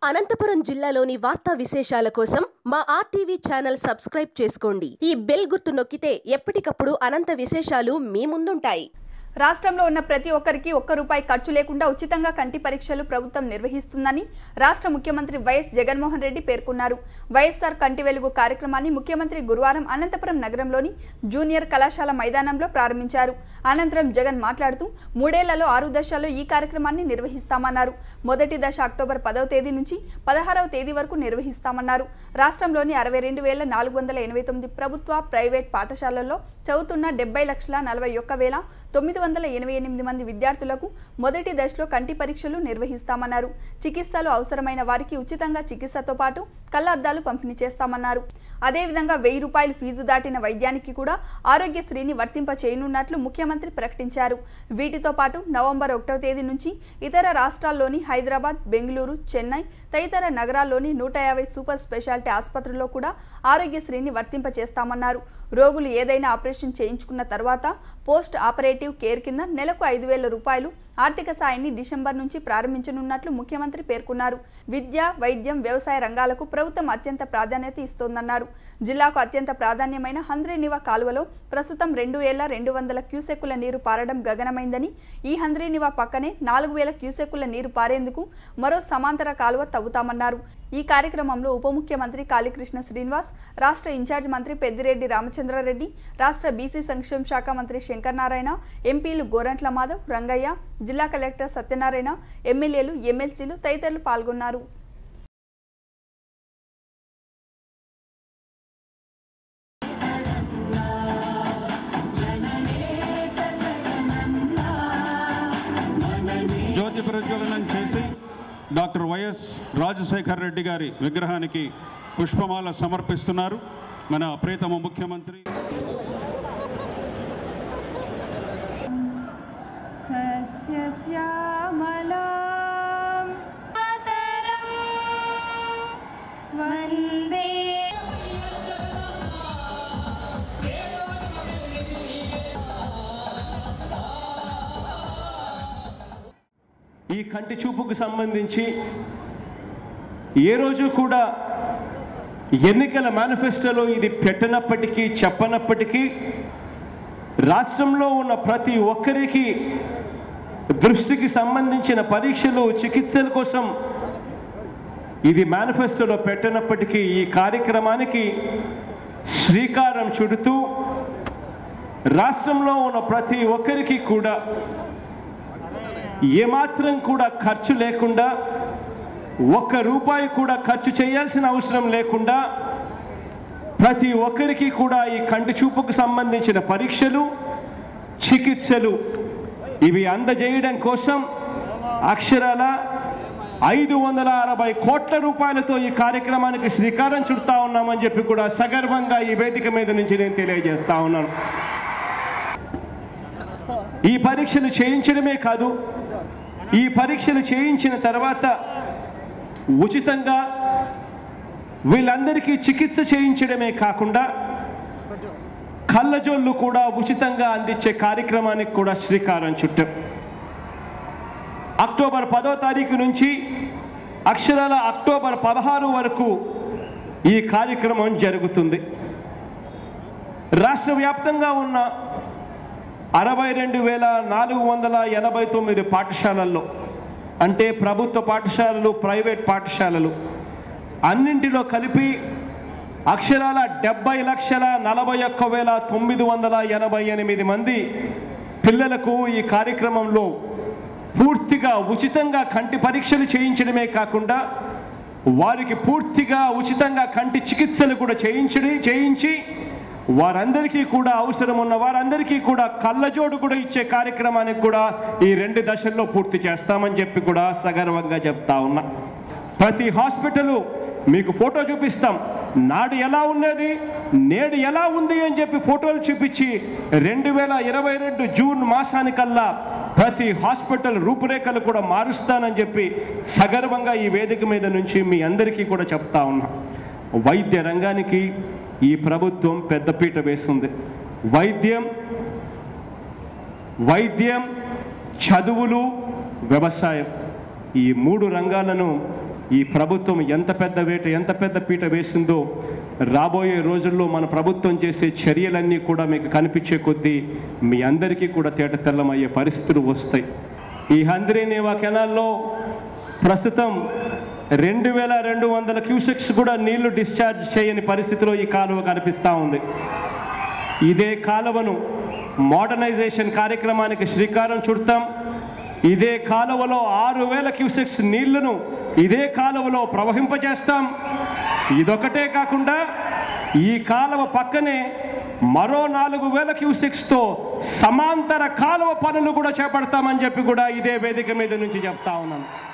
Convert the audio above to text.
అనంతపురం జిల్లాలోని వార్తా విశేషాల కోసం మా ఆర్టీవీ ఛానల్ సబ్స్క్రైబ్ చేసుకోండి ఈ బెల్ గుర్తు నొక్కితే ఎప్పటికప్పుడు అనంత విశేషాలు మీ ముందుంటాయి రాష్ట్రంలో ఉన్న ప్రతి ఒక్కరికి ఒక్క రూపాయి ఖర్చు లేకుండా ఉచితంగా కంటి పరీక్షలు ప్రభుత్వం నిర్వహిస్తుందని రాష్ట్ర ముఖ్యమంత్రి వైఎస్ జగన్మోహన్ రెడ్డి పేర్కొన్నారు వైఎస్ఆర్ కంటి వెలుగు కార్యక్రమాన్ని ముఖ్యమంత్రి గురువారం అనంతపురం నగరంలోని జూనియర్ కళాశాల మైదానంలో ప్రారంభించారు అనంతరం జగన్ మాట్లాడుతూ మూడేళ్లలో ఆరు దశల్లో ఈ కార్యక్రమాన్ని నిర్వహిస్తామన్నారు మొదటి దశ అక్టోబర్ పదవ తేదీ నుంచి పదహారవ తేదీ వరకు నిర్వహిస్తామన్నారు రాష్ట్రంలోని అరవై రెండు వేల నాలుగు వందల ఎనభై తొమ్మిది ప్రభుత్వ ప్రైవేట్ పాఠశాలల్లో చదువుతున్న డెబ్బై లక్షల నలభై ఒక్క వేల తొమ్మిది వందల ఎనభై ఎనిమిది మంది విద్యార్థులకు మొదటి దశలో కంటి పరీక్షలు నిర్వహిస్తామన్నారు చికిత్సలు అవసరమైన వారికి ఉచితంగా చికిత్సతో పాటు కళ్ళద్దాలు పంపిణీ చేస్తామన్నారు అదేవిధంగా వెయ్యి రూపాయలు ఫీజు దాటిన వైద్యానికి కూడా ఆరోగ్యశ్రీని వర్తింప చేయనున్నట్లు ముఖ్యమంత్రి ప్రకటించారు వీటితో పాటు నవంబర్ ఒకటవ తేదీ నుంచి ఇతర రాష్ట్రాల్లోని హైదరాబాద్ బెంగళూరు చెన్నై తదితర నగరాల్లోని నూట యాభై సూపర్ స్పెషాలిటీ ఆసుపత్రుల్లో కూడా ఆరోగ్యశ్రీని వర్తింప చేస్తామన్నారు రోగులు ఏదైనా ఆపరేషన్ చేయించుకున్న తర్వాత పోస్ట్ ఆపరేటివ్ కేర్ కింద నెలకు ఐదు వేల రూపాయలు ఆర్థిక సాయాన్ని డిసెంబర్ నుంచి ప్రారంభించనున్నట్లు ముఖ్యమంత్రి పేర్కొన్నారు విద్య వైద్యం వ్యవసాయ రంగాలకు ప్రభుత్వం అత్యంత ప్రాధాన్యత ఇస్తోందన్నారు జిల్లాకు అత్యంత ప్రాధాన్యమైన హంద్రీనివా కాలువలో ప్రస్తుతం రెండు వేల రెండు వందల క్యూసెక్కుల నీరు పారడం గగనమైందని ఈ హంద్రీనివా పక్కనే నాలుగు వేల క్యూసెక్కుల నీరు పారేందుకు మరో సమాంతర కాలువ తవ్వుతామన్నారు ఈ కార్యక్రమంలో ఉప ముఖ్యమంత్రి కాళీకృష్ణ శ్రీనివాస్ రాష్ట్ర ఇన్ఛార్జ్ మంత్రి పెద్దిరెడ్డి రామచంద్రారెడ్డి రాష్ట్ర బీసీ సంక్షేమ శాఖ మంత్రి శంకర్ నారాయణ ఎంపీలు గోరంట్ల మాధవ్ రంగయ్య జిల్లా కలెక్టర్ సత్యనారాయణ ఎమ్మెల్యేలు ఎమ్మెల్సీలు తదితరులు పాల్గొన్నారు జ్యోతి ప్రజ్వలనం చేసి డాక్టర్ వైఎస్ రాజశేఖర్ రెడ్డి గారి విగ్రహానికి పుష్పమాల సమర్పిస్తున్నారు మన ప్రియతమ ముఖ్యమంత్రి सस्यश्यामलां मातरं वन्दे ఈ కంటి చూపుకు సంబంధించి ఏ రోజు కూడా ఎన్నికల మేనిఫెస్టోలో ఇది పెట్టనప్పటికీ చెప్పనప్పటికీ రాష్ట్రంలో ఉన్న ప్రతి ఒక్కరికి దృష్టికి సంబంధించిన పరీక్షలు చికిత్సల కోసం ఇది మేనిఫెస్టోలో పెట్టనప్పటికీ ఈ కార్యక్రమానికి శ్రీకారం చుడుతూ రాష్ట్రంలో ఉన్న ప్రతి ఒక్కరికి కూడా ఏమాత్రం కూడా ఖర్చు లేకుండా ఒక్క రూపాయి కూడా ఖర్చు చేయాల్సిన అవసరం లేకుండా ప్రతి ఒక్కరికి కూడా ఈ కంటి చూపుకు సంబంధించిన పరీక్షలు చికిత్సలు ఇవి అందజేయడం కోసం అక్షరాల ఐదు వందల అరవై కోట్ల రూపాయలతో ఈ కార్యక్రమానికి శ్రీకారం చుడతా ఉన్నామని చెప్పి కూడా సగర్వంగా ఈ వేదిక మీద నుంచి నేను తెలియజేస్తా ఉన్నాను ఈ పరీక్షలు చేయించడమే కాదు ఈ పరీక్షలు చేయించిన తర్వాత ఉచితంగా వీళ్ళందరికీ చికిత్స చేయించడమే కాకుండా కళ్ళజోళ్ళు కూడా ఉచితంగా అందించే కార్యక్రమానికి కూడా శ్రీకారం చుట్టాం అక్టోబర్ పదో తారీఖు నుంచి అక్షరాల అక్టోబర్ పదహారు వరకు ఈ కార్యక్రమం జరుగుతుంది రాష్ట్ర వ్యాప్తంగా ఉన్న అరవై రెండు వేల నాలుగు వందల ఎనభై తొమ్మిది పాఠశాలల్లో అంటే ప్రభుత్వ పాఠశాలలు ప్రైవేట్ పాఠశాలలు అన్నింటిలో కలిపి అక్షరాల డెబ్బై లక్షల నలభై ఒక్క వేల తొమ్మిది వందల ఎనభై ఎనిమిది మంది పిల్లలకు ఈ కార్యక్రమంలో పూర్తిగా ఉచితంగా కంటి పరీక్షలు చేయించడమే కాకుండా వారికి పూర్తిగా ఉచితంగా కంటి చికిత్సలు కూడా చేయించడి చేయించి వారందరికీ కూడా అవసరం ఉన్న వారందరికీ కూడా కళ్ళజోడు కూడా ఇచ్చే కార్యక్రమానికి కూడా ఈ రెండు దశల్లో పూర్తి చేస్తామని చెప్పి కూడా సగర్వంగా చెప్తా ఉన్నా ప్రతి హాస్పిటల్ మీకు ఫోటో చూపిస్తాం నాడు ఎలా ఉన్నది నేడు ఎలా ఉంది అని చెప్పి ఫోటోలు చూపించి రెండు వేల ఇరవై రెండు జూన్ మాసానికల్లా ప్రతి హాస్పిటల్ రూపురేఖలు కూడా మారుస్తానని చెప్పి సగర్వంగా ఈ వేదిక మీద నుంచి మీ అందరికీ కూడా చెప్తా ఉన్నా వైద్య రంగానికి ఈ ప్రభుత్వం పెద్దపీట వేస్తుంది వైద్యం వైద్యం చదువులు వ్యవసాయం ఈ మూడు రంగాలను ఈ ప్రభుత్వం ఎంత పెద్ద వేట ఎంత పెద్ద పీట వేసిందో రాబోయే రోజుల్లో మన ప్రభుత్వం చేసే చర్యలన్నీ కూడా మీకు కనిపించే కొద్దీ మీ అందరికీ కూడా తేట తెల్లమయ్యే పరిస్థితులు వస్తాయి ఈ హంద్రీనేవా కెనాల్లో ప్రస్తుతం రెండు వేల రెండు వందల క్యూసెక్స్ కూడా నీళ్లు డిశ్చార్జ్ చేయని పరిస్థితిలో ఈ కాలువ కనిపిస్తూ ఉంది ఇదే కాలువను మోడర్నైజేషన్ కార్యక్రమానికి శ్రీకారం చుడతాం ఇదే కాలువలో ఆరు వేల క్యూసెక్స్ నీళ్లను ఇదే కాలువలో ప్రవహింపజేస్తాం ఇదొకటే కాకుండా ఈ కాలువ పక్కనే మరో నాలుగు వేల క్యూసెక్స్తో సమాంతర కాలువ పనులు కూడా చేపడతామని చెప్పి కూడా ఇదే వేదిక మీద నుంచి చెప్తా ఉన్నాను